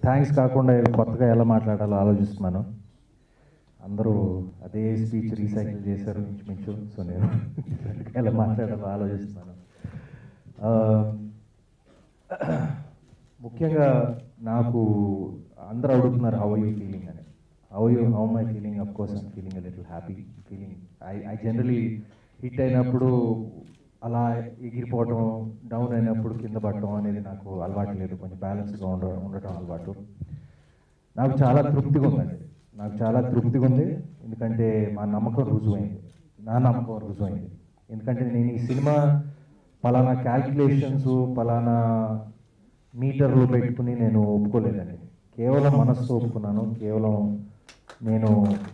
Thanks కాకుండా కొత్తగా ఎలా మాట్లాడాలో ఆలోచిస్తున్నాను అందరూ అదే స్పీచ్ రీసైకిల్ చేశారు ఇంచుమించు సో నేను ఎలా మాట్లాడాలో ఆలోచిస్తున్నాను ఆ, ముఖ్యంగా నాకు అందరూ అడుగుతున్నారు హౌ యూ ఫీలింగ్ అని how you how my feeling of course I'm feeling little happy feeling I I generally hit అయినప్పుడు అలా ఎగిరిపోవటం డౌన్ అయినప్పుడు కింద పడటం అనేది నాకు అలవాటు లేదు కొంచెం బ్యాలెన్స్గా ఉండ ఉండటం అలవాటు నాకు చాలా తృప్తిగా ఉందండి నాకు చాలా తృప్తిగా ఉంది ఎందుకంటే మా నమ్మకం రుజువైంది నా నమ్మకం రుజువైంది ఎందుకంటే నేను ఈ సినిమా పలానా క్యాల్కులేషన్స్ పలానా మీటర్లు పెట్టుకుని నేను ఒప్పుకోలేదండి కేవలం మనస్సు ఒప్పుకున్నాను కేవలం నేను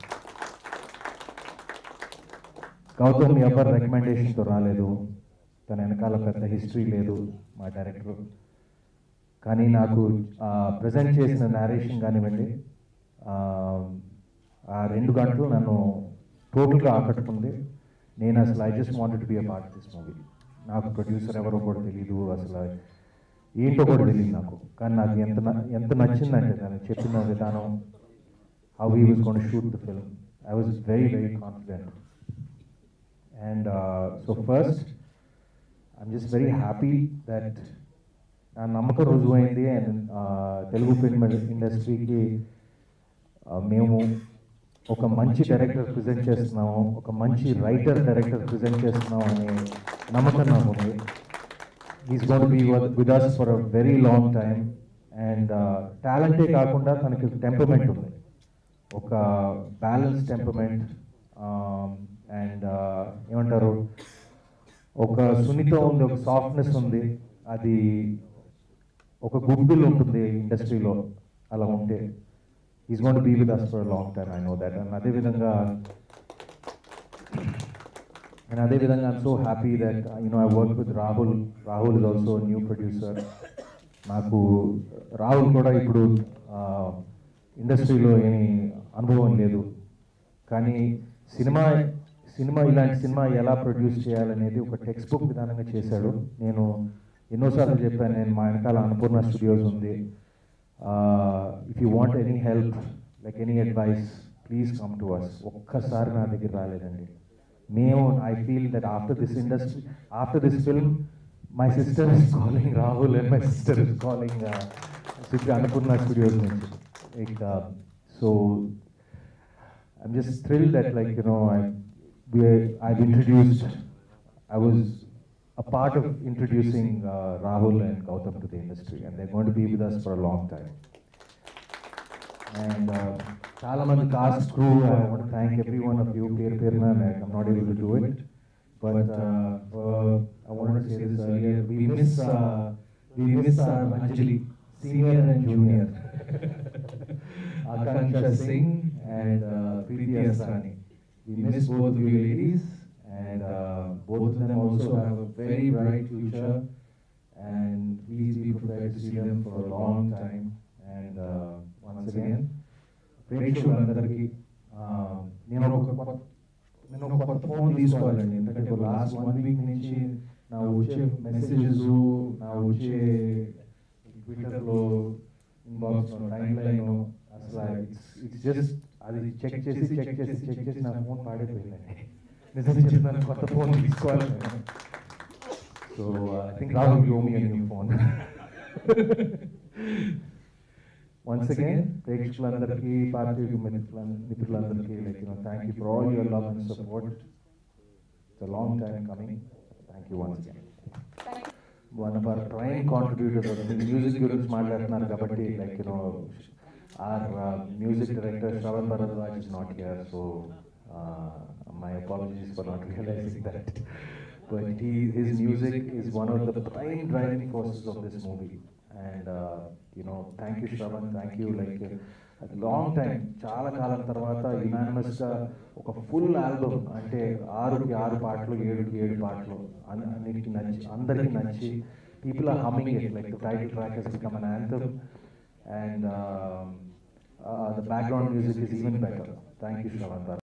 గౌతమ్ ఎవరి రికమెండేషన్తో రాలేదు తన వెనకాల పెద్ద హిస్టరీ లేదు మా డైరెక్టర్ కానీ నాకు ప్రజెంట్ చేసిన నేరేషన్ కానివ్వండి ఆ, ఆ రెండు గంటలు నన్ను టోటల్గా ఆకట్టుకుంది నేను అసలు I just wanted to be a part this movie నాకు ప్రొడ్యూసర్ ఎవరో కూడా తెలియదు అసలు ఏంటో కూడా తెలియదు నాకు కానీ నాకు ఎంత న- ఎంత నచ్చిందంటే తను చెప్పిన విధానం how he was gonna shoot the film I was very very confident and so first I'm just very happy that నా నమ్మకం రుజువైంది అండ్ తెలుగు ఫిల్మ్ ఇండస్ట్రీకి మేము ఒక మంచి డైరెక్టర్ ప్రజెంట్ చేస్తున్నాము ఒక మంచి రైటర్ డైరెక్టర్ ప్రజెంట్ చేస్తున్నాము అనే నమ్మకం నాకు ఉంది is gonna be with us for a very long time and టాలెంటే కాకుండా తనకి టెంపర్మెంట్ ఉంది ఒక బ్యాలెన్స్ టెంపర్మెంట్ అండ్ ఏమంటారు ఒక సున్నితం ఉంది ఒక సాఫ్ట్నెస్ ఉంది అది ఒక గుడ్ విల్ ఉంటుంది ఇండస్ట్రీలో అలా ఉంటే is gonna be with us for long time I know that and అదేవిధంగా అండ్ అదేవిధంగా I'm so happy that you know I work with Rahul Rahul is also new producer నాకు రాహుల్ కూడా ఇప్పుడు ఇండస్ట్రీలో ఏమీ అనుభవం లేదు కానీ సినిమా సినిమా ఇలాంటి సినిమా ఎలా ప్రొడ్యూస్ చేయాలనేది ఒక టెక్స్ట్ బుక్ విధానంగా చేశాడు నేను ఎన్నోసార్లు చెప్పాను నేను మా వెనకాల అన్నపూర్ణ స్టూడియోస్ ఉంది if you want any help like any advice please come to us ఒక్కసారి నా దగ్గర రాలేదండి మేము I feel that after this industry after this film my sister is calling Rahul and my sister is calling Annapurna Studios నుంచి ఇక so I'm just thrilled that, like, you know, I, we, I've introduced, I was a part of introducing uh, Rahul and Gautam to the industry, and they're going to be with us for a long time. And uh, చాలా మంది cast crew, I want to thank every one of you, Peer Peerna, and I'm not able to do it. But uh, uh, I wanted to say this earlier, we miss, uh, we miss our Anjali, senior and junior. Akansha Singh and uh, Preeti Asrani. We miss both of you ladies, and uh, both of them also have a very bright future. And please be prepared to see them for a long time. And uh, once again, ప్రేక్షకులందరికీ uh, నేను ఒక కొత్త నేను ఒక కొత్త phone తీసుకోవాలండి ఎందుకంటే last one week నుంచి నా వచ్చే మెసేజెస్ నా వచ్చే ట్విట్టర్లో ఇన్బాక్స్ టైం లైన్ అసలు ఇట్స్ ఇట్స్ జస్ట్ అది చెక్ చేసి చెక్ చేసి చెక్ చేసి నా ఫోన్ పాడైపోయిందండి నిజం చెప్తున్నాను కొత్త ఫోన్ తీసుకోవాలి so I think Rahul you me new phone once again ప్రేక్షకులందరికీ పార్టీ మిత్రులందరికీ like you thank you for all your love and support it's long time coming thank you once again one of our prime contributor music గురించి మాట్లాడుతున్నారు కాబట్టి like you know or music director Shravan Bharadwaj is not here so my apologies for not realising that but he his music is one of the prime driving forces of this movie and you know thank you Shravan thank you like long time చాలా కాలం తర్వాత unanimous గా ఒక full album అంటే ఆరుకి ఆరు పాటలు ఏడుకి ఏడు పాటలు అన్- అన్నిటికీ నచ్చి అందరికీ నచ్చి people are humming it like the title track he's become an anthem and the background music is even better thank you Shravan